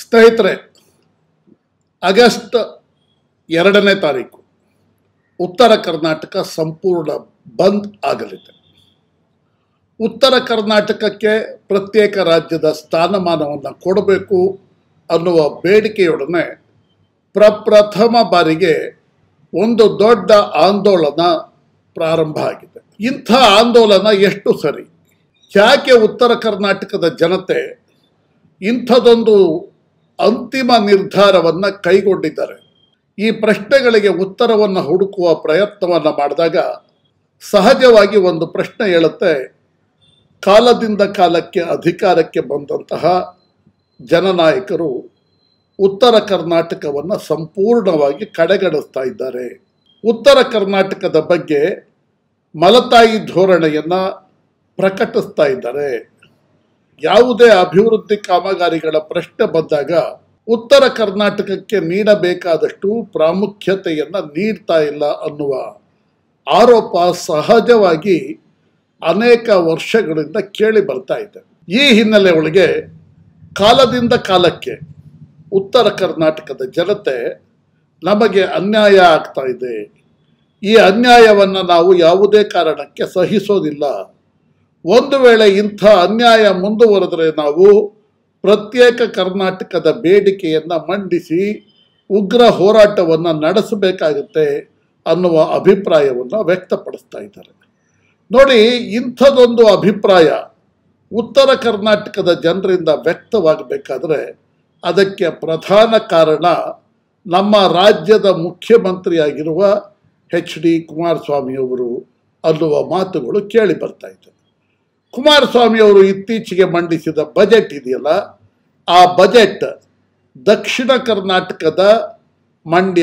ಸ್ನೇಹಿತರೆ ಆಗಸ್ಟ್ ಎರಡನೇ ತಾರೀಕು ಉತ್ತರ ಕರ್ನಾಟಕ ಸಂಪೂರ್ಣ ಬಂದ್ ಆಗಲಿದೆ ಉತ್ತರ ಕರ್ನಾಟಕಕ್ಕೆ ಪ್ರತ್ಯೇಕ ರಾಜ್ಯದ ಸ್ಥಾನಮಾನವನ್ನು ಕೊಡಬೇಕು ಅನ್ನುವ ಬೇಡಿಕೆಯೊಡನೆ ಪ್ರಪ್ರಥಮ ಬಾರಿಗೆ ಒಂದು ದೊಡ್ಡ ಆಂದೋಲನ ಪ್ರಾರಂಭ ಆಗಿದೆ ಇಂಥ ಆಂದೋಲನ ಎಷ್ಟು ಸರಿ ಯಾಕೆ ಉತ್ತರ ಕರ್ನಾಟಕದ ಜನತೆ ಇಂಥದೊಂದು ಅಂತಿಮ ನಿರ್ಧಾರವನ್ನು ಕೈಗೊಂಡಿದ್ದಾರೆ ಈ ಪ್ರಶ್ನೆಗಳಿಗೆ ಉತ್ತರವನ್ನು ಹುಡುಕುವ ಪ್ರಯತ್ನವನ್ನು ಮಾಡಿದಾಗ ಸಹಜವಾಗಿ ಒಂದು ಪ್ರಶ್ನೆ ಹೇಳುತ್ತೆ ಕಾಲದಿಂದ ಕಾಲಕ್ಕೆ ಅಧಿಕಾರಕ್ಕೆ ಬಂದಂತಹ ಜನನಾಯಕರು ಉತ್ತರ ಕರ್ನಾಟಕವನ್ನು ಸಂಪೂರ್ಣವಾಗಿ ಕಡೆಗಣಿಸ್ತಾ ಇದ್ದಾರೆ ಉತ್ತರ ಕರ್ನಾಟಕದ ಬಗ್ಗೆ ಮಲತಾಯಿ ಧೋರಣೆಯನ್ನು ಪ್ರಕಟಿಸ್ತಾ ಇದ್ದಾರೆ ಯಾವುದೇ ಅಭಿವೃದ್ಧಿ ಕಾಮಗಾರಿಗಳ ಪ್ರಶ್ನೆ ಬಂದಾಗ ಉತ್ತರ ಕರ್ನಾಟಕಕ್ಕೆ ನೀಡಬೇಕಾದಷ್ಟು ಪ್ರಾಮುಖ್ಯತೆಯನ್ನು ನೀಡ್ತಾ ಇಲ್ಲ ಅನ್ನುವ ಆರೋಪ ಸಹಜವಾಗಿ ಅನೇಕ ವರ್ಷಗಳಿಂದ ಕೇಳಿ ಬರ್ತಾ ಇದೆ ಈ ಹಿನ್ನೆಲೆ ಒಳಗೆ ಕಾಲದಿಂದ ಕಾಲಕ್ಕೆ ಉತ್ತರ ಕರ್ನಾಟಕದ ಜನತೆ ನಮಗೆ ಅನ್ಯಾಯ ಆಗ್ತಾ ಇದೆ ಈ ಅನ್ಯಾಯವನ್ನು ನಾವು ಯಾವುದೇ ಕಾರಣಕ್ಕೆ ಸಹಿಸೋದಿಲ್ಲ ಒಂದು ವೇಳೆ ಇಂಥ ಅನ್ಯಾಯ ಮುಂದುವರೆದರೆ ನಾವು ಪ್ರತ್ಯೇಕ ಕರ್ನಾಟಕದ ಬೇಡಿಕೆಯನ್ನು ಮಂಡಿಸಿ ಉಗ್ರ ಹೋರಾಟವನ್ನು ನಡೆಸಬೇಕಾಗುತ್ತೆ ಅನ್ನುವ ಅಭಿಪ್ರಾಯವನ್ನು ವ್ಯಕ್ತಪಡಿಸ್ತಾ ಇದ್ದಾರೆ ನೋಡಿ ಇಂಥದೊಂದು ಅಭಿಪ್ರಾಯ ಉತ್ತರ ಕರ್ನಾಟಕದ ಜನರಿಂದ ವ್ಯಕ್ತವಾಗಬೇಕಾದ್ರೆ ಅದಕ್ಕೆ ಪ್ರಧಾನ ಕಾರಣ ನಮ್ಮ ರಾಜ್ಯದ ಮುಖ್ಯಮಂತ್ರಿಯಾಗಿರುವ ಎಚ್ ಡಿ ಕುಮಾರಸ್ವಾಮಿಯವರು ಅನ್ನುವ ಮಾತುಗಳು ಕೇಳಿ ಬರ್ತಾ ಇದೆ ಕುಮಾರಸ್ವಾಮಿ ಅವರು ಇತ್ತೀಚೆಗೆ ಮಂಡಿಸಿದ ಬಜೆಟ್ ಇದೆಯಲ್ಲ ಆ ಬಜೆಟ್ ದಕ್ಷಿಣ ಕರ್ನಾಟಕದ ಮಂಡ್ಯ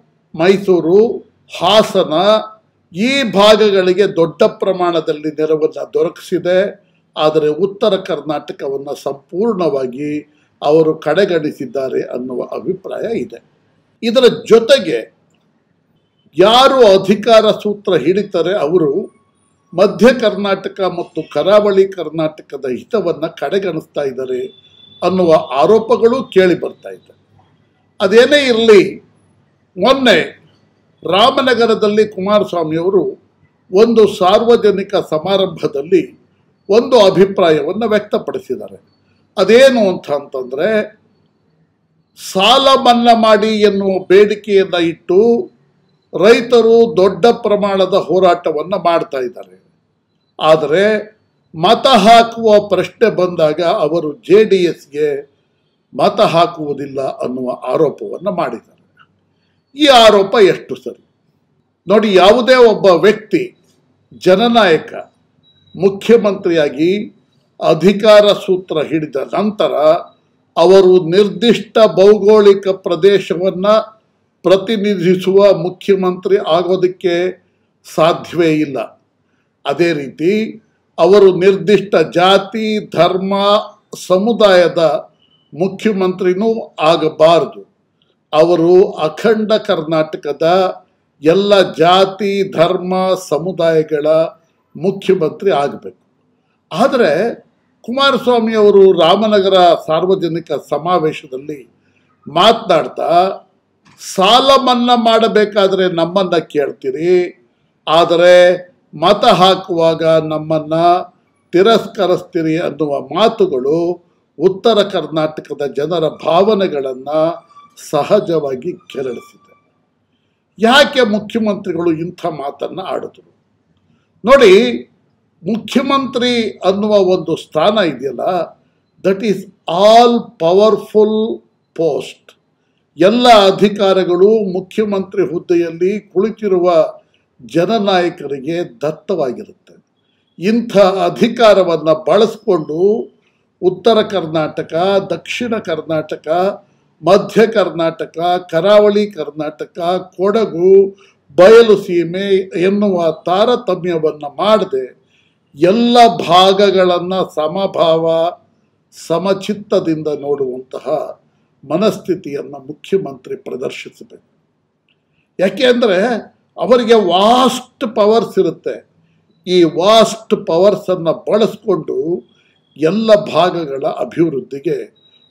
ಮೈಸೂರು ಹಾಸನ ಈ ಭಾಗಗಳಿಗೆ ದೊಡ್ಡ ಪ್ರಮಾಣದಲ್ಲಿ ನೆರವನ್ನು ದೊರಕಿಸಿದೆ ಆದರೆ ಉತ್ತರ ಕರ್ನಾಟಕವನ್ನು ಸಂಪೂರ್ಣವಾಗಿ ಅವರು ಕಡೆಗಣಿಸಿದ್ದಾರೆ ಅನ್ನುವ ಅಭಿಪ್ರಾಯ ಇದೆ ಇದರ ಜೊತೆಗೆ ಯಾರು ಅಧಿಕಾರ ಸೂತ್ರ ಹಿಡಿತಾರೆ ಅವರು ಮಧ್ಯ ಕರ್ನಾಟಕ ಮತ್ತು ಕರಾವಳಿ ಕರ್ನಾಟಕದ ಹಿತವನ್ನು ಕಡೆಗಣಿಸ್ತಾ ಇದ್ದಾರೆ ಅನ್ನುವ ಆರೋಪಗಳು ಕೇಳಿ ಬರ್ತಾ ಇದೆ ಅದೇನೇ ಇರಲಿ ಮೊನ್ನೆ ರಾಮನಗರದಲ್ಲಿ ಕುಮಾರಸ್ವಾಮಿಯವರು ಒಂದು ಸಾರ್ವಜನಿಕ ಸಮಾರಂಭದಲ್ಲಿ ಒಂದು ಅಭಿಪ್ರಾಯವನ್ನು ವ್ಯಕ್ತಪಡಿಸಿದ್ದಾರೆ ಅದೇನು ಅಂತ ಅಂತಂದರೆ ಸಾಲ ಮನ್ನಾ ಮಾಡಿ ಎನ್ನುವ ಬೇಡಿಕೆಯನ್ನು ಇಟ್ಟು ರೈತರು ದೊಡ್ಡ ಪ್ರಮಾಣದ ಹೋರಾಟವನ್ನು ಮಾಡ್ತಾ ಇದ್ದಾರೆ ಆದರೆ ಮತ ಹಾಕುವ ಪ್ರಶ್ನೆ ಬಂದಾಗ ಅವರು ಜೆ ಡಿ ಎಸ್ಗೆ ಮತ ಹಾಕುವುದಿಲ್ಲ ಅನ್ನುವ ಆರೋಪವನ್ನು ಮಾಡಿದ್ದಾರೆ ಈ ಆರೋಪ ಎಷ್ಟು ಸರಿ ನೋಡಿ ಯಾವುದೇ ಒಬ್ಬ ವ್ಯಕ್ತಿ ಜನನಾಯಕ ಮುಖ್ಯಮಂತ್ರಿಯಾಗಿ ಅಧಿಕಾರ ಸೂತ್ರ ಹಿಡಿದ ನಂತರ ಅವರು ನಿರ್ದಿಷ್ಟ ಭೌಗೋಳಿಕ ಪ್ರದೇಶವನ್ನು ಪ್ರತಿನಿಧಿಸುವ ಮುಖ್ಯಮಂತ್ರಿ ಆಗೋದಕ್ಕೆ ಸಾಧ್ಯವೇ ಇಲ್ಲ ಅದೇ ರೀತಿ ಅವರು ನಿರ್ದಿಷ್ಟ ಜಾತಿ ಧರ್ಮ ಸಮುದಾಯದ ಮುಖ್ಯಮಂತ್ರಿನೂ ಆಗಬಾರದು ಅವರು ಅಖಂಡ ಕರ್ನಾಟಕದ ಎಲ್ಲ ಜಾತಿ ಧರ್ಮ ಸಮುದಾಯಗಳ ಮುಖ್ಯಮಂತ್ರಿ ಆಗಬೇಕು ಆದರೆ ಕುಮಾರಸ್ವಾಮಿ ಅವರು ರಾಮನಗರ ಸಾರ್ವಜನಿಕ ಸಮಾವೇಶದಲ್ಲಿ ಮಾತನಾಡ್ತಾ ಸಾಲ ಮನ್ನಾ ಮಾಡಬೇಕಾದ್ರೆ ನಮ್ಮನ್ನ ಕೇಳ್ತೀರಿ ಆದರೆ ಮತ ಹಾಕುವಾಗ ನಮ್ಮನ್ನ ತಿರಸ್ಕರಿಸ್ತೀರಿ ಅನ್ನುವ ಮಾತುಗಳು ಉತ್ತರ ಕರ್ನಾಟಕದ ಜನರ ಭಾವನೆಗಳನ್ನು ಸಹಜವಾಗಿ ಕೆರಳಿಸಿದೆ ಯಾಕೆ ಮುಖ್ಯಮಂತ್ರಿಗಳು ಇಂಥ ಮಾತನ್ನು ಆಡಿದ್ರು ನೋಡಿ ಮುಖ್ಯಮಂತ್ರಿ ಅನ್ನುವ ಒಂದು ಸ್ಥಾನ ಇದೆಯಲ್ಲ that is all powerful post ಎಲ್ಲ ಅಧಿಕಾರಗಳು ಮುಖ್ಯಮಂತ್ರಿ ಹುದ್ದೆಯಲ್ಲಿ ಕುಳಿತಿರುವ ಜನನಾಯಕರಿಗೆ ದತ್ತವಾಗಿರುತ್ತೆ ಇಂಥ ಅಧಿಕಾರವನ್ನು ಬಳಸ್ಕೊಂಡು ಉತ್ತರ ಕರ್ನಾಟಕ ದಕ್ಷಿಣ ಕರ್ನಾಟಕ ಮಧ್ಯ ಕರ್ನಾಟಕ ಕರಾವಳಿ ಕರ್ನಾಟಕ ಕೊಡಗು ಬಯಲು ಸೀಮೆ ಎನ್ನುವ ತಾರತಮ್ಯವನ್ನು ಮಾಡದೆ ಎಲ್ಲ ಭಾಗಗಳನ್ನು ಸಮಭಾವ ಸಮಚಿತ್ತದಿಂದ ನೋಡುವಂತಹ ಮನಸ್ಥಿತಿಯನ್ನು ಮುಖ್ಯಮಂತ್ರಿ ಪ್ರದರ್ಶಿಸಬೇಕು ಯಾಕೆ ಅಂದರೆ ಅವರಿಗೆ ವಾಸ್ಟ್ ಪವರ್ಸ್ ಇರುತ್ತೆ ಈ ವಾಸ್ಟ್ ಪವರ್ಸನ್ನು ಬಳಸ್ಕೊಂಡು ಎಲ್ಲ ಭಾಗಗಳ ಅಭಿವೃದ್ಧಿಗೆ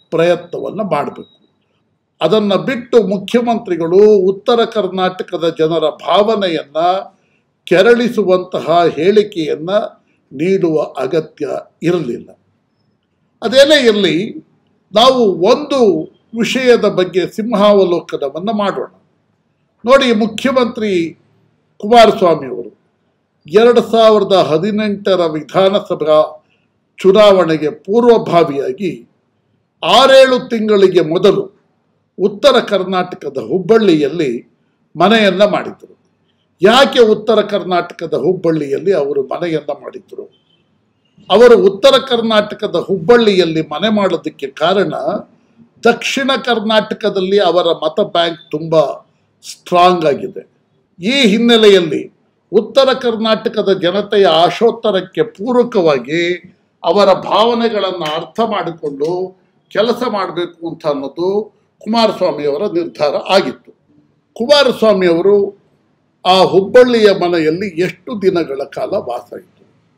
ಪ್ರಯತ್ನವನ್ನು ಮಾಡಬೇಕು ಅದನ್ನು ಬಿಟ್ಟು ಮುಖ್ಯಮಂತ್ರಿಗಳು ಉತ್ತರ ಕರ್ನಾಟಕದ ಜನರ ಭಾವನೆಯನ್ನು ಕೆರಳಿಸುವಂತಹ ಹೇಳಿಕೆಯನ್ನು ನೀಡುವ ಅಗತ್ಯ ಇರಲಿಲ್ಲ ಅದೇನೇ ಇರಲಿ ನಾವು ಒಂದು ವಿಷಯದ ಬಗ್ಗೆ ಸಿಂಹಾವಲೋಕನವನ್ನು ಮಾಡೋಣ ನೋಡಿ ಮುಖ್ಯಮಂತ್ರಿ ಕುಮಾರಸ್ವಾಮಿಯವರು ಎರಡು ಸಾವಿರದ ಹದಿನೆಂಟರ ವಿಧಾನಸಭಾ ಚುನಾವಣೆಗೆ ಪೂರ್ವಭಾವಿಯಾಗಿ ಆರೇಳು ತಿಂಗಳಿಗೆ ಮೊದಲು ಉತ್ತರ ಕರ್ನಾಟಕದ ಹುಬ್ಬಳ್ಳಿಯಲ್ಲಿ ಮನೆಯನ್ನು ಮಾಡಿದರು ಯಾಕೆ ಉತ್ತರ ಕರ್ನಾಟಕದ ಹುಬ್ಬಳ್ಳಿಯಲ್ಲಿ ಅವರು ಮನೆಯನ್ನು ಮಾಡಿದರು ಅವರು ಉತ್ತರ ಕರ್ನಾಟಕದ ಹುಬ್ಬಳ್ಳಿಯಲ್ಲಿ ಮನೆ ಮಾಡೋದಕ್ಕೆ ಕಾರಣ ದಕ್ಷಿಣ ಕರ್ನಾಟಕದಲ್ಲಿ ಅವರ ಮತ ಬ್ಯಾಂಕ್ ತುಂಬ ಸ್ಟ್ರಾಂಗ್ ಆಗಿದೆ ಈ ಹಿನ್ನೆಲೆಯಲ್ಲಿ ಉತ್ತರ ಕರ್ನಾಟಕದ ಜನತೆಯ ಆಶೋತ್ತರಕ್ಕೆ ಪೂರಕವಾಗಿ ಅವರ ಭಾವನೆಗಳನ್ನು ಅರ್ಥ ಮಾಡಿಕೊಂಡು ಕೆಲಸ ಮಾಡಬೇಕು ಅಂತ ಅನ್ನೋದು ಕುಮಾರಸ್ವಾಮಿಯವರ ನಿರ್ಧಾರ ಆಗಿತ್ತು ಕುಮಾರಸ್ವಾಮಿಯವರು ಆ ಹುಬ್ಬಳ್ಳಿಯ ಮನೆಯಲ್ಲಿ ಎಷ್ಟು ದಿನಗಳ ಕಾಲ ವಾಸ ಇತ್ತು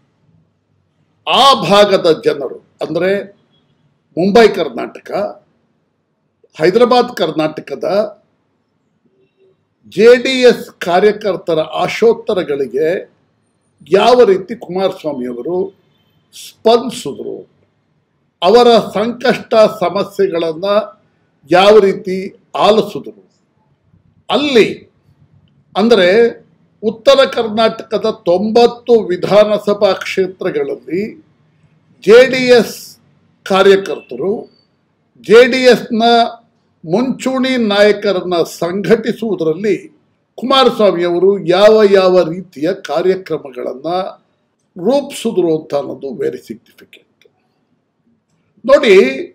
ಆ ಭಾಗದ ಜನರು ಅಂದರೆ ಮುಂಬೈ ಕರ್ನಾಟಕ ಹೈದರಾಬಾದ್ ಕರ್ನಾಟಕದ ಜೆ ಡಿ ಎಸ್ ಕಾರ್ಯಕರ್ತರ ಆಶೋತ್ತರಗಳಿಗೆ ಯಾವ ರೀತಿ ಕುಮಾರಸ್ವಾಮಿಯವರು ಸ್ಪಂದಿಸಿದ್ರು ಅವರ ಸಂಕಷ್ಟ ಸಮಸ್ಯೆಗಳನ್ನು ಯಾವ ರೀತಿ ಆಲಿಸಿದ್ರು ಅಲ್ಲಿ ಅಂದರೆ ಉತ್ತರ ಕರ್ನಾಟಕದ ತೊಂಬತ್ತು ವಿಧಾನಸಭಾ ಕ್ಷೇತ್ರಗಳಲ್ಲಿ ಜೆ ಡಿ ಎಸ್ ಕಾರ್ಯಕರ್ತರು ಜೆ ಡಿ ಎಸ್ನ ಮುಂಚೂಣಿ ನಾಯಕರನ್ನ ಸಂಘಟಿಸುವುದರಲ್ಲಿ ಕುಮಾರಸ್ವಾಮಿಯವರು ಯಾವ ಯಾವ ರೀತಿಯ ಕಾರ್ಯಕ್ರಮಗಳನ್ನು ರೂಪಿಸಿದ್ರು ಅಂತ ಅನ್ನೋದು ವೆರಿ ಸಿಗ್ನಿಫಿಕೆಂಟ್ ನೋಡಿ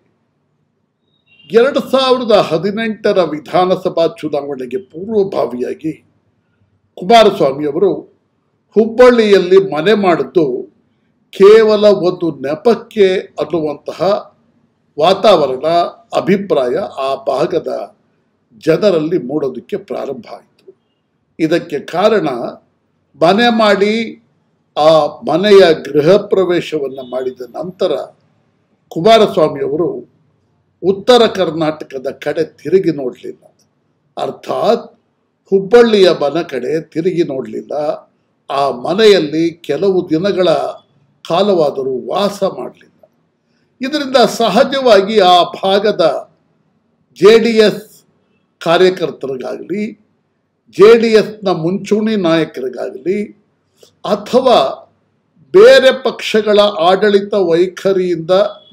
ಎರಡು ಸಾವಿರದ ಹದಿನೆಂಟರ ವಿಧಾನಸಭಾ ಚುನಾವಣೆಗೆ ಪೂರ್ವಭಾವಿಯಾಗಿ ಕುಮಾರಸ್ವಾಮಿಯವರು ಹುಬ್ಬಳ್ಳಿಯಲ್ಲಿ ಮನೆ ಮಾಡಿದ್ದು ಕೇವಲ ಒಂದು ನೆಪಕ್ಕೆ ಅನ್ನುವಂತಹ ವಾತಾವರಣ ಅಭಿಪ್ರಾಯ ಆ ಭಾಗದ ಜನರಲ್ಲಿ ಮೂಡೋದಕ್ಕೆ ಪ್ರಾರಂಭ ಆಯಿತು ಇದಕ್ಕೆ ಕಾರಣ ಮನೆ ಮಾಡಿ ಆ ಮನೆಯ ಗೃಹ ಪ್ರವೇಶವನ್ನು ಮಾಡಿದ ನಂತರ ಕುಮಾರಸ್ವಾಮಿಯವರು ಉತ್ತರ ಕರ್ನಾಟಕದ ಕಡೆ ತಿರುಗಿ ನೋಡಲಿಲ್ಲ ಅರ್ಥಾತ್ ಹುಬ್ಬಳ್ಳಿಯ ಮನೆ ಕಡೆ ತಿರುಗಿ ನೋಡಲಿಲ್ಲ ಆ ಮನೆಯಲ್ಲಿ ಕೆಲವು ದಿನಗಳ ಕಾಲವಾದರೂ ವಾಸ ಮಾಡಲಿಲ್ಲ ಇದರಿಂದ ಸಹಜವಾಗಿ ಆ ಭಾಗದ ಜೆ ಡಿ ಎಸ್ ಕಾರ್ಯಕರ್ತರಿಗಾಗಲಿ ಜೆ ಡಿ ಎಸ್ನ ಮುಂಚೂಣಿ ನಾಯಕರಿಗಾಗಲಿ ಅಥವಾ ಬೇರೆ ಪಕ್ಷಗಳ ಆಡಳಿತ ವೈಖರಿಯಿಂದ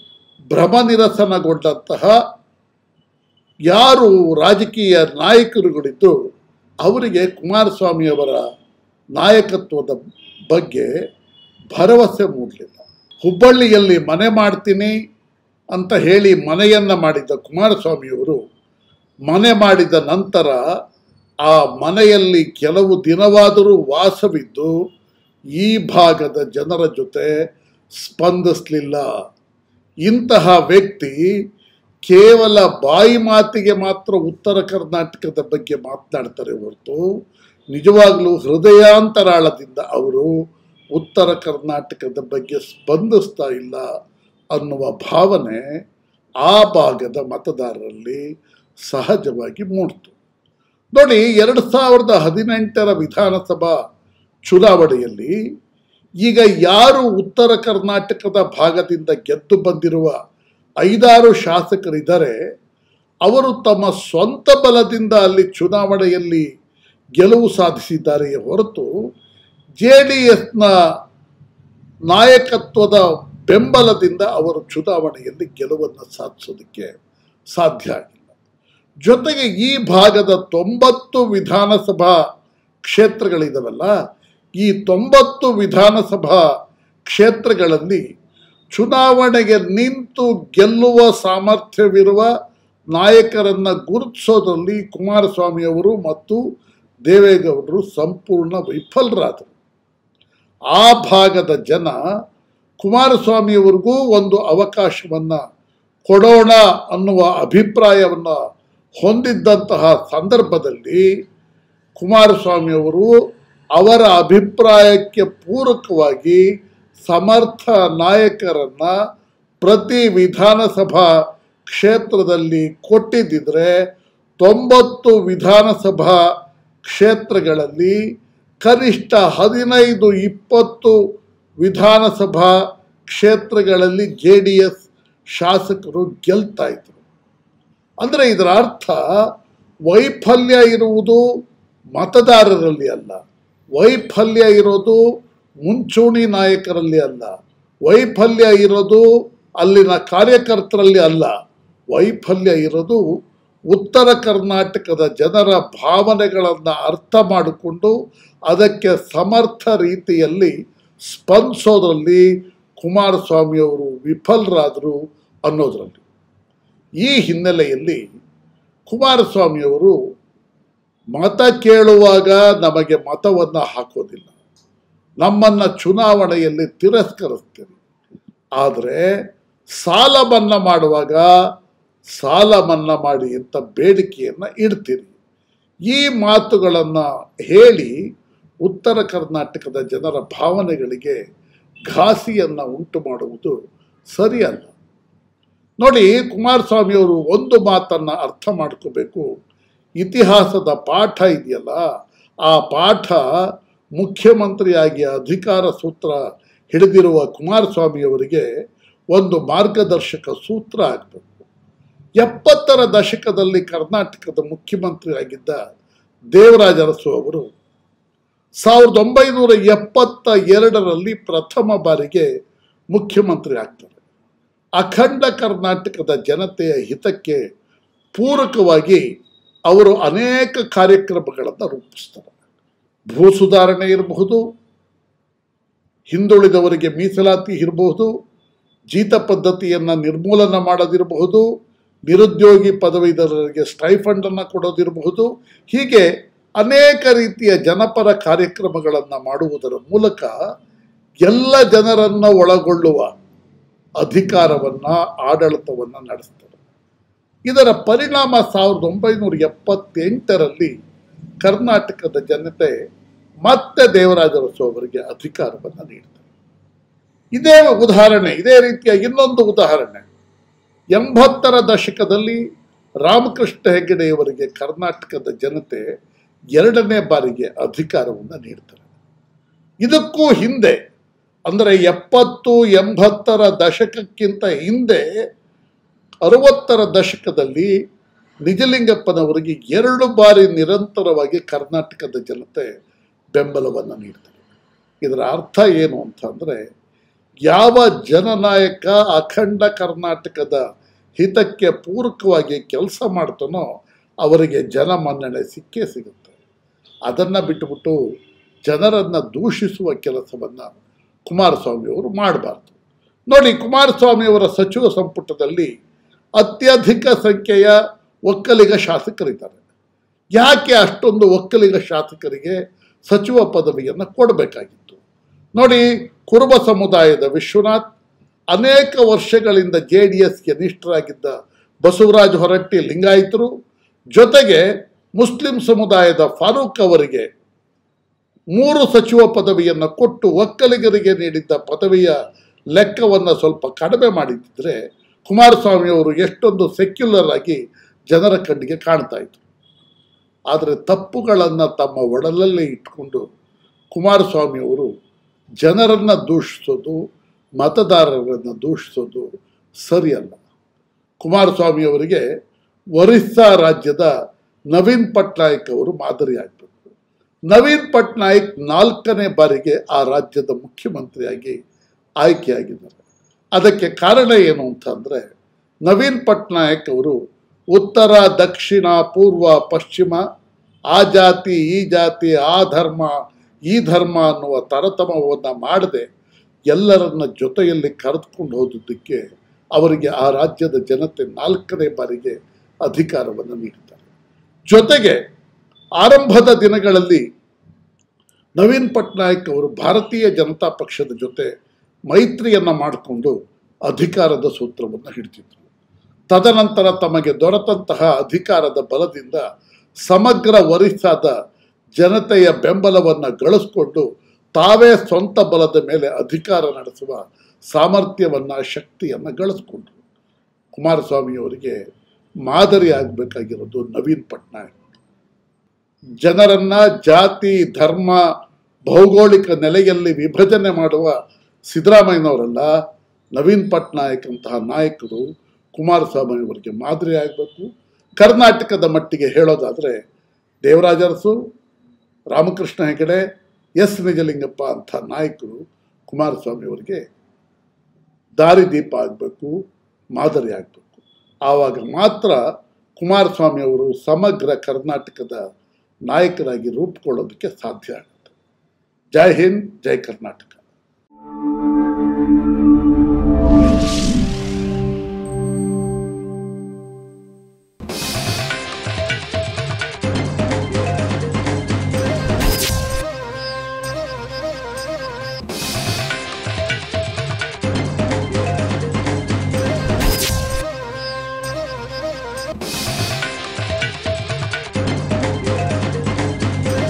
ಭ್ರಮನಿರಸನಗೊಂಡಂತಹ ಯಾರು ರಾಜಕೀಯ ನಾಯಕರುಗಳಿದ್ದು ಅವರಿಗೆ ಕುಮಾರಸ್ವಾಮಿಯವರ ನಾಯಕತ್ವದ ಬಗ್ಗೆ ಭರವಸೆ ಮೂಡಲಿಲ್ಲ ಹುಬ್ಬಳ್ಳಿಯಲ್ಲಿ ಮನೆ ಮಾಡ್ತೀನಿ ಅಂತ ಹೇಳಿ ಮನೆಯನ್ನು ಮಾಡಿದ ಕುಮಾರಸ್ವಾಮಿಯವರು ಮನೆ ಮಾಡಿದ ನಂತರ ಆ ಮನೆಯಲ್ಲಿ ಕೆಲವು ದಿನವಾದರೂ ವಾಸವಿದ್ದು ಈ ಭಾಗದ ಜನರ ಜೊತೆ ಸ್ಪಂದಿಸಲಿಲ್ಲ ಇಂತಹ ವ್ಯಕ್ತಿ ಕೇವಲ ಬಾಯಿ ಮಾತಿಗೆ ಮಾತ್ರ ಉತ್ತರ ಕರ್ನಾಟಕದ ಬಗ್ಗೆ ಮಾತನಾಡ್ತಾರೆ ಹೊರತು ನಿಜವಾಗ್ಲೂ ಹೃದಯಾಂತರಾಳದಿಂದ ಅವರು ಉತ್ತರ ಕರ್ನಾಟಕದ ಬಗ್ಗೆ ಸ್ಪಂದಿಸ್ತಾ ಇಲ್ಲ ಅನ್ನುವ ಭಾವನೆ ಆ ಭಾಗದ ಮತದಾರರಲ್ಲಿ ಸಹಜವಾಗಿ ಮೂಡ್ತು ನೋಡಿ ಎರಡು ಸಾವಿರದ ಹದಿನೆಂಟರ ವಿಧಾನಸಭಾ ಚುನಾವಣೆಯಲ್ಲಿ ಈಗ ಯಾರು ಉತ್ತರ ಕರ್ನಾಟಕದ ಭಾಗದಿಂದ ಗೆದ್ದು ಬಂದಿರುವ ಐದಾರು ಶಾಸಕರಿದ್ದಾರೆ ಅವರು ತಮ್ಮ ಸ್ವಂತ ಬಲದಿಂದ ಅಲ್ಲಿ ಚುನಾವಣೆಯಲ್ಲಿ ಗೆಲುವು ಸಾಧಿಸಿದ್ದಾರೆಯೇ ಹೊರತು ಜೆ ಡಿ ಎಸ್ನ ನಾಯಕತ್ವದ ಬೆಂಬಲದಿಂದ ಅವರು ಚುನಾವಣೆಯಲ್ಲಿ ಗೆಲುವನ್ನು ಸಾಧಿಸೋದಕ್ಕೆ ಸಾಧ್ಯ ಆಗಿಲ್ಲ ಜೊತೆಗೆ ಈ ಭಾಗದ ತೊಂಬತ್ತು ವಿಧಾನಸಭಾ ಕ್ಷೇತ್ರಗಳಿದಾವಲ್ಲ ಈ ತೊಂಬತ್ತು ವಿಧಾನಸಭಾ ಕ್ಷೇತ್ರಗಳಲ್ಲಿ ಚುನಾವಣೆಗೆ ನಿಂತು ಗೆಲ್ಲುವ ಸಾಮರ್ಥ್ಯವಿರುವ ನಾಯಕರನ್ನ ಗುರುತಿಸೋದ್ರಲ್ಲಿ ಕುಮಾರಸ್ವಾಮಿಯವರು ಮತ್ತು ದೇವೇಗೌಡರು ಸಂಪೂರ್ಣ ವಿಫಲರಾದರು ಆ ಭಾಗದ ಜನ ಕುಮಾರಸ್ವಾಮಿಯವರಿಗೂ ಒಂದು ಅವಕಾಶವನ್ನು ಕೊಡೋಣ ಅನ್ನುವ ಅಭಿಪ್ರಾಯವನ್ನು ಹೊಂದಿದ್ದಂತಹ ಸಂದರ್ಭದಲ್ಲಿ ಕುಮಾರಸ್ವಾಮಿಯವರು ಅವರ ಅಭಿಪ್ರಾಯಕ್ಕೆ ಪೂರಕವಾಗಿ ಸಮರ್ಥ ನಾಯಕರನ್ನ ಪ್ರತಿ ವಿಧಾನಸಭಾ ಕ್ಷೇತ್ರದಲ್ಲಿ ಕೊಟ್ಟಿದ್ದಿದ್ರೆ ತೊಂಬತ್ತು ವಿಧಾನಸಭಾ ಕ್ಷೇತ್ರಗಳಲ್ಲಿ ಕನಿಷ್ಠ ಹದಿನೈದು ಇಪ್ಪತ್ತು ವಿಧಾನಸಭಾ ಕ್ಷೇತ್ರಗಳಲ್ಲಿ ಜೆ ಡಿ ಎಸ್ ಶಾಸಕರು ಗೆಲ್ತಾ ಇದ್ರು ಅಂದರೆ ಇದರ ಅರ್ಥ ವೈಫಲ್ಯ ಇರುವುದು ಮತದಾರರಲ್ಲಿ ಅಲ್ಲ ವೈಫಲ್ಯ ಇರೋದು ಮುಂಚೂಣಿ ನಾಯಕರಲ್ಲಿ ಅಲ್ಲ ವೈಫಲ್ಯ ಇರೋದು ಅಲ್ಲಿನ ಕಾರ್ಯಕರ್ತರಲ್ಲಿ ಅಲ್ಲ ವೈಫಲ್ಯ ಇರೋದು ಉತ್ತರ ಕರ್ನಾಟಕದ ಜನರ ಭಾವನೆಗಳನ್ನು ಅರ್ಥ ಮಾಡಿಕೊಂಡು ಅದಕ್ಕೆ ಸಮರ್ಥ ರೀತಿಯಲ್ಲಿ ಸ್ಪಂದಿಸೋದ್ರಲ್ಲಿ ಕುಮಾರಸ್ವಾಮಿಯವರು ವಿಫಲರಾದರು ಅನ್ನೋದರಲ್ಲಿ ಈ ಹಿನ್ನೆಲೆಯಲ್ಲಿ ಕುಮಾರಸ್ವಾಮಿಯವರು ಮತ ಕೇಳುವಾಗ ನಮಗೆ ಮತವನ್ನು ಹಾಕೋದಿಲ್ಲ ನಮ್ಮನ್ನು ಚುನಾವಣೆಯಲ್ಲಿ ತಿರಸ್ಕರಿಸ್ತೀರಿ ಆದರೆ ಸಾಲ ಮನ್ನಾ ಮಾಡುವಾಗ ಸಾಲ ಮನ್ನಾ ಮಾಡಿ ಅಂತ ಬೇಡಿಕೆಯನ್ನು ಇಡ್ತೀರಿ ಈ ಮಾತುಗಳನ್ನು ಹೇಳಿ ಉತ್ತರ ಕರ್ನಾಟಕದ ಜನರ ಭಾವನೆಗಳಿಗೆ ಘಾಸಿಯನ್ನು ಉಂಟು ಮಾಡುವುದು ಸರಿಯಲ್ಲ ನೋಡಿ ಕುಮಾರಸ್ವಾಮಿಯವರು ಒಂದು ಮಾತನ್ನು ಅರ್ಥ ಮಾಡ್ಕೋಬೇಕು ಇತಿಹಾಸದ ಪಾಠ ಇದೆಯಲ್ಲ ಆ ಪಾಠ ಮುಖ್ಯಮಂತ್ರಿಯಾಗಿ ಅಧಿಕಾರ ಸೂತ್ರ ಹಿಡಿದಿರುವ ಕುಮಾರಸ್ವಾಮಿಯವರಿಗೆ ಒಂದು ಮಾರ್ಗದರ್ಶಕ ಸೂತ್ರ ಆಗಬೇಕು ಎಪ್ಪತ್ತರ ದಶಕದಲ್ಲಿ ಕರ್ನಾಟಕದ ಮುಖ್ಯಮಂತ್ರಿ ಆಗಿದ್ದ ದೇವರಾಜ ಅರಸು ಅವರು ಸಾವಿರದ ಒಂಬೈನೂರ ಎಪ್ಪತ್ತ ಎರಡರಲ್ಲಿ ಪ್ರಥಮ ಬಾರಿಗೆ ಮುಖ್ಯಮಂತ್ರಿ ಆಗ್ತಾರೆ ಅಖಂಡ ಕರ್ನಾಟಕದ ಜನತೆಯ ಹಿತಕ್ಕೆ ಪೂರಕವಾಗಿ ಅವರು ಅನೇಕ ಕಾರ್ಯಕ್ರಮಗಳನ್ನು ರೂಪಿಸ್ತಾರೆ ಭೂ ಸುಧಾರಣೆ ಇರಬಹುದು ಹಿಂದುಳಿದವರಿಗೆ ಮೀಸಲಾತಿ ಇರಬಹುದು ಜೀತ ಪದ್ಧತಿಯನ್ನು ನಿರ್ಮೂಲನ ಮಾಡೋದಿರಬಹುದು ನಿರುದ್ಯೋಗಿ ಪದವೀಧರರಿಗೆ ಸ್ಟೈಫಂಡನ್ನು ಕೊಡೋದಿರಬಹುದು ಹೀಗೆ ಅನೇಕ ರೀತಿಯ ಜನಪರ ಕಾರ್ಯಕ್ರಮಗಳನ್ನು ಮಾಡುವುದರ ಮೂಲಕ ಎಲ್ಲ ಜನರನ್ನು ಒಳಗೊಳ್ಳುವ ಅಧಿಕಾರವನ್ನು ಆಡಳಿತವನ್ನು ನಡೆಸ್ತಾರೆ ಇದರ ಪರಿಣಾಮ ಸಾವಿರದ ಒಂಬೈನೂರ ಎಪ್ಪತ್ತೆಂಟರಲ್ಲಿ ಕರ್ನಾಟಕದ ಜನತೆ ಮತ್ತೆ ದೇವರಾಜ ಅರಸು ಅವರಿಗೆ ಅಧಿಕಾರವನ್ನು ನೀಡ್ತಾರೆ ಇದೇ ಉದಾಹರಣೆ ಇದೇ ರೀತಿಯ ಇನ್ನೊಂದು ಉದಾಹರಣೆ ಎಂಬತ್ತರ ದಶಕದಲ್ಲಿ ರಾಮಕೃಷ್ಣ ಹೆಗಡೆಯವರಿಗೆ ಕರ್ನಾಟಕದ ಜನತೆ ಎರಡನೇ ಬಾರಿಗೆ ಅಧಿಕಾರವನ್ನು ನೀಡ್ತಾರೆ ಇದಕ್ಕೂ ಹಿಂದೆ ಅಂದರೆ ಎಪ್ಪತ್ತು ಎಂಬತ್ತರ ದಶಕಕ್ಕಿಂತ ಹಿಂದೆ ಅರವತ್ತರ ದಶಕದಲ್ಲಿ ನಿಜಲಿಂಗಪ್ಪನವರಿಗೆ ಎರಡು ಬಾರಿ ನಿರಂತರವಾಗಿ ಕರ್ನಾಟಕದ ಜನತೆ ಬೆಂಬಲವನ್ನು ನೀಡ್ತಾರೆ ಇದರ ಅರ್ಥ ಏನು ಅಂತಂದರೆ ಯಾವ ಜನನಾಯಕ ಅಖಂಡ ಕರ್ನಾಟಕದ ಹಿತಕ್ಕೆ ಪೂರಕವಾಗಿ ಕೆಲಸ ಮಾಡ್ತಾನೋ ಅವರಿಗೆ ಜನ ಮನ್ನಣೆ ಸಿಕ್ಕೇ ಸಿಗುತ್ತೆ ಅದನ್ನು ಬಿಟ್ಟುಬಿಟ್ಟು ಜನರನ್ನು ದೂಷಿಸುವ ಕೆಲಸವನ್ನು ಕುಮಾರಸ್ವಾಮಿಯವರು ಮಾಡಬಾರ್ದು ನೋಡಿ ಕುಮಾರಸ್ವಾಮಿಯವರ ಸಚಿವ ಸಂಪುಟದಲ್ಲಿ ಅತ್ಯಧಿಕ ಸಂಖ್ಯೆಯ ಒಕ್ಕಲಿಗ ಶಾಸಕರಿದ್ದಾರೆ ಯಾಕೆ ಅಷ್ಟೊಂದು ಒಕ್ಕಲಿಗ ಶಾಸಕರಿಗೆ ಸಚಿವ ಪದವಿಯನ್ನು ಕೊಡಬೇಕಾಗಿತ್ತು ನೋಡಿ ಕುರುಬ ಸಮುದಾಯದ ವಿಶ್ವನಾಥ್ ಅನೇಕ ವರ್ಷಗಳಿಂದ ಜೆ ಡಿ ಎಸ್ಗೆ ನಿಷ್ಠರಾಗಿದ್ದ ಬಸವರಾಜ ಹೊರಟ್ಟಿ ಲಿಂಗಾಯತರು ಜೊತೆಗೆ ಮುಸ್ಲಿಂ ಸಮುದಾಯದ ಫಾರೂಕ್ ಅವರಿಗೆ ಮೂರು ಸಚಿವ ಪದವಿಯನ್ನು ಕೊಟ್ಟು ಒಕ್ಕಲಿಗರಿಗೆ ನೀಡಿದ್ದ ಪದವಿಯ ಲೆಕ್ಕವನ್ನು ಸ್ವಲ್ಪ ಕಡಿಮೆ ಮಾಡಿದ್ದರೆ ಕುಮಾರಸ್ವಾಮಿಯವರು ಎಷ್ಟೊಂದು ಸೆಕ್ಯುಲರ್ ಆಗಿ ಜನರ ಕಣ್ಣಿಗೆ ಕಾಣ್ತಾ ಇದ್ರು ಆದರೆ ತಪ್ಪುಗಳನ್ನು ತಮ್ಮ ಒಡಲಲ್ಲೇ ಇಟ್ಕೊಂಡು ಕುಮಾರಸ್ವಾಮಿಯವರು ಜನರನ್ನು ದೂಷಿಸೋದು ಮತದಾರರನ್ನು ದೂಷಿಸೋದು ಸರಿಯಲ್ಲ ಕುಮಾರಸ್ವಾಮಿಯವರಿಗೆ ಒರಿಸ್ಸಾ ರಾಜ್ಯದ ನವೀನ್ ಪಟ್ನಾಯಕ್ ಅವರು ಮಾದರಿಯಾಗಬೇಕು ನವೀನ್ ಪಟ್ನಾಯಕ್ ನಾಲ್ಕನೇ ಬಾರಿಗೆ ಆ ರಾಜ್ಯದ ಮುಖ್ಯಮಂತ್ರಿಯಾಗಿ ಆಯ್ಕೆಯಾಗಿದ್ದಾರೆ ಅದಕ್ಕೆ ಕಾರಣ ಏನು ಅಂತಂದರೆ ನವೀನ್ ಪಟ್ನಾಯಕ್ ಅವರು ಉತ್ತರ ದಕ್ಷಿಣ ಪೂರ್ವ ಪಶ್ಚಿಮ ಆ ಜಾತಿ ಈ ಜಾತಿ ಆ ಧರ್ಮ ಈ ಧರ್ಮ ಅನ್ನುವ ತಾರತಮ್ಯವನ್ನು ಮಾಡದೆ ಎಲ್ಲರನ್ನ ಜೊತೆಯಲ್ಲಿ ಕರೆದುಕೊಂಡು ಹೋದದ್ದಕ್ಕೆ ಅವರಿಗೆ ಆ ರಾಜ್ಯದ ಜನತೆ ನಾಲ್ಕನೇ ಬಾರಿಗೆ ಅಧಿಕಾರವನ್ನು ನೀಡುತ್ತಾರೆ ಜೊತೆಗೆ ಆರಂಭದ ದಿನಗಳಲ್ಲಿ ನವೀನ್ ಪಟ್ನಾಯಕ್ ಅವರು ಭಾರತೀಯ ಜನತಾ ಪಕ್ಷದ ಜೊತೆ ಮೈತ್ರಿಯನ್ನು ಮಾಡಿಕೊಂಡು ಅಧಿಕಾರದ ಸೂತ್ರವನ್ನು ಹಿಡಿತಿದ್ರು ತದನಂತರ ತಮಗೆ ದೊರೆತಂತಹ ಅಧಿಕಾರದ ಬಲದಿಂದ ಸಮಗ್ರ ಒರಿಸ್ಸಾದ ಜನತೆಯ ಬೆಂಬಲವನ್ನು ಗಳಿಸ್ಕೊಂಡು ತಾವೇ ಸ್ವಂತ ಬಲದ ಮೇಲೆ ಅಧಿಕಾರ ನಡೆಸುವ ಸಾಮರ್ಥ್ಯವನ್ನು ಶಕ್ತಿಯನ್ನು ಗಳಿಸ್ಕೊಂಡ್ರು ಕುಮಾರಸ್ವಾಮಿಯವರಿಗೆ ಮಾದರಿ ಆಗಬೇಕಾಗಿರೋದು ನವೀನ್ ಪಟ್ನಾಯಕ್ ಜನರನ್ನ ಜಾತಿ ಧರ್ಮ ಭೌಗೋಳಿಕ ನೆಲೆಯಲ್ಲಿ ವಿಭಜನೆ ಮಾಡುವ ಸಿದ್ದರಾಮಯ್ಯನವರಲ್ಲ ನವೀನ್ ಪಟ್ನಾಯಕ್ ಅಂತಹ ನಾಯಕರು ಕುಮಾರಸ್ವಾಮಿ ಅವರಿಗೆ ಮಾದರಿ ಆಗಬೇಕು ಕರ್ನಾಟಕದ ಮಟ್ಟಿಗೆ ಹೇಳೋದಾದರೆ ದೇವರಾಜ ಅರಸು ರಾಮಕೃಷ್ಣ ಹೆಗಡೆ ಎಸ್ ನಿಜಲಿಂಗಪ್ಪ ಅಂಥ ನಾಯಕರು ಕುಮಾರಸ್ವಾಮಿ ಅವರಿಗೆ ದಾರಿದೀಪ ಆಗಬೇಕು ಮಾದರಿ ಆಗಬೇಕು ಆವಾಗ ಮಾತ್ರ ಕುಮಾರಸ್ವಾಮಿ ಅವರು ಸಮಗ್ರ ಕರ್ನಾಟಕದ ನಾಯಕರಾಗಿ ರೂಪುಕೊಳ್ಳೋದಕ್ಕೆ ಸಾಧ್ಯ ಆಗುತ್ತೆ ಜೈ ಹಿಂದ್ ಜೈ ಕರ್ನಾಟಕ